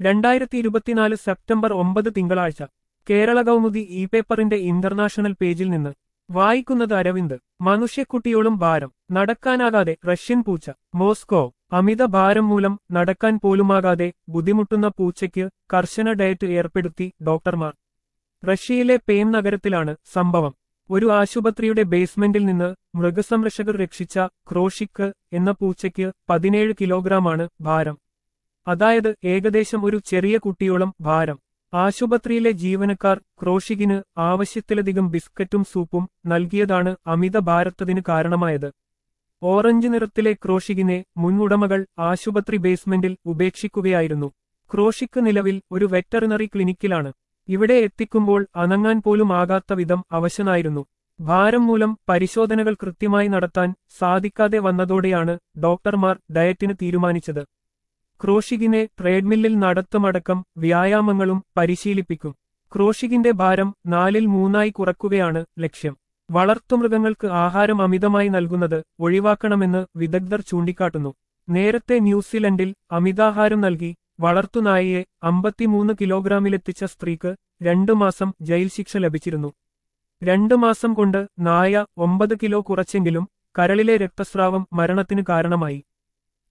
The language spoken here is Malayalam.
രണ്ടായിരത്തി ഇരുപത്തിനാല് സെപ്റ്റംബർ ഒമ്പത് തിങ്കളാഴ്ച കേരള കൗമുദി ഇ പേപ്പറിന്റെ ഇന്റർനാഷണൽ പേജിൽ നിന്ന് വായിക്കുന്നത് അരവിന്ദ് മനുഷ്യക്കുട്ടിയോളം ഭാരം നടക്കാനാകാതെ റഷ്യൻ പൂച്ച മോസ്കോ അമിത ഭാരം മൂലം നടക്കാൻ പോലുമാകാതെ ബുദ്ധിമുട്ടുന്ന പൂച്ചയ്ക്ക് കർശന ഡയറ്റ് ഏർപ്പെടുത്തി ഡോക്ടർമാർ റഷ്യയിലെ പേം നഗരത്തിലാണ് സംഭവം ഒരു ആശുപത്രിയുടെ ബേസ്മെന്റിൽ നിന്ന് മൃഗസംരക്ഷകർ രക്ഷിച്ച ക്രോഷിക്ക് എന്ന പൂച്ചയ്ക്ക് പതിനേഴ് കിലോഗ്രാമാണ് ഭാരം അതായത് ഏകദേശം ഒരു ചെറിയ കുട്ടിയോളം ഭാരം ആശുപത്രിയിലെ ജീവനക്കാർ ക്രോഷികിന് ആവശ്യത്തിലധികം ബിസ്ക്കറ്റും സൂപ്പും നൽകിയതാണ് അമിത ഭാരത്തതിന് കാരണമായത് ഓറഞ്ച് നിറത്തിലെ ക്രോഷികിനെ മുൻ ഉടമകൾ ആശുപത്രി ബേസ്മെന്റിൽ ഉപേക്ഷിക്കുകയായിരുന്നു ക്രോഷിക്ക് നിലവിൽ ഒരു വെറ്ററിനറി ക്ലിനിക്കിലാണ് ഇവിടെ എത്തിക്കുമ്പോൾ അനങ്ങാൻ പോലും ആകാത്ത വിധം അവശനായിരുന്നു ഭാരം മൂലം പരിശോധനകൾ കൃത്യമായി നടത്താൻ സാധിക്കാതെ വന്നതോടെയാണ് ഡോക്ടർമാർ ഡയറ്റിന് തീരുമാനിച്ചത് ക്രോഷികിനെ ട്രേഡ്മില്ലിൽ നടത്തുമടക്കം വ്യായാമങ്ങളും പരിശീലിപ്പിക്കും ക്രോഷികിന്റെ ഭാരം നാലിൽ മൂന്നായി കുറക്കുകയാണ് ലക്ഷ്യം വളർത്തുമൃഗങ്ങൾക്ക് ആഹാരം അമിതമായി നൽകുന്നത് ഒഴിവാക്കണമെന്ന് വിദഗ്ധർ ചൂണ്ടിക്കാട്ടുന്നു നേരത്തെ ന്യൂസിലൻഡിൽ അമിതാഹാരം നൽകി വളർത്തുനായയെ അമ്പത്തിമൂന്ന് കിലോഗ്രാമിലെത്തിച്ച സ്ത്രീക്ക് രണ്ടു മാസം ജയിൽ ശിക്ഷ ലഭിച്ചിരുന്നു രണ്ടു മാസം കൊണ്ട് നായ ഒമ്പത് കിലോ കുറച്ചെങ്കിലും കരളിലെ രക്തസ്രാവം മരണത്തിന് കാരണമായി